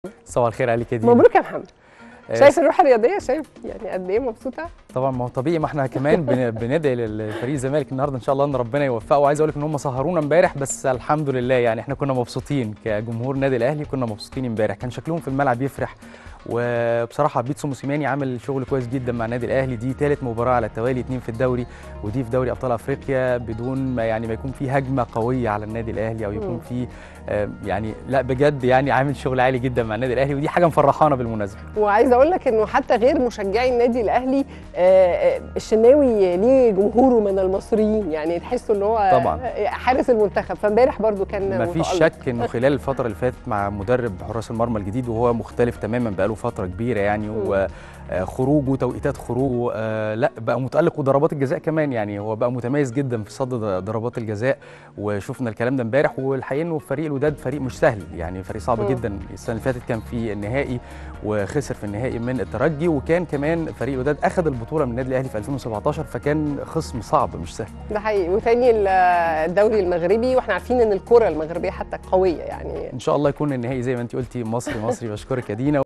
صباح الخير عليك يا دينا مبروك يا محمد آه، شايف الروح الرياضيه شايف يعني قد ايه مبسوطه طبعا ما هو طبيعي ما احنا كمان بن- بندعي للفريق الزمالك النهارده ان شاء الله ان ربنا يوفقه وعايز اقول لك ان هم سهرونا امبارح بس الحمد لله يعني احنا كنا مبسوطين كجمهور نادي الاهلي كنا مبسوطين امبارح كان شكلهم في الملعب يفرح وبصراحه بيتسو موسيماني عامل شغل كويس جدا مع النادي الاهلي دي ثالث مباراه على التوالي اتنين في الدوري ودي في دوري ابطال افريقيا بدون ما يعني ما يكون في هجمه قويه على النادي الاهلي او مم. يكون في آه، يعني لا بجد يعني عامل شغل عالي جدا مع النادي الاهلي ودي حاجه مفرحانا بالمناسبه وعايزه اقول لك انه حتى غير مشجعي النادي الاهلي آه، آه، الشناوي ليه جمهوره من المصريين يعني تحسوا ان هو طبعاً. حارس المنتخب فامبارح برضو كان ما فيش متألق. شك انه خلال الفتره اللي فاتت مع مدرب حراس المرمى الجديد وهو مختلف تماما بقاله فتره كبيره يعني وخروجه توقيتات خروجه آه، لا بقى متالق وضربات الجزاء كمان يعني هو بقى متميز جدا في صد ضربات الجزاء وشفنا الكلام ده امبارح والحقيقه انه فريق الوداد فريق مش سهل يعني فريق صعب مم. جدا السنه اللي فاتت كان في النهائي وخسر في النهائي من الترجي وكان كمان فريق الوداد اخذ البطوله من النادي الاهلي في 2017 فكان خصم صعب مش سهل ده حقيقي وتاني ال- الدوري المغربي واحنا عارفين ان الكره المغربيه حتى قويه يعني ان شاء الله يكون النهائي زي ما انت قلتي مصري مصري بشكرك يا دينا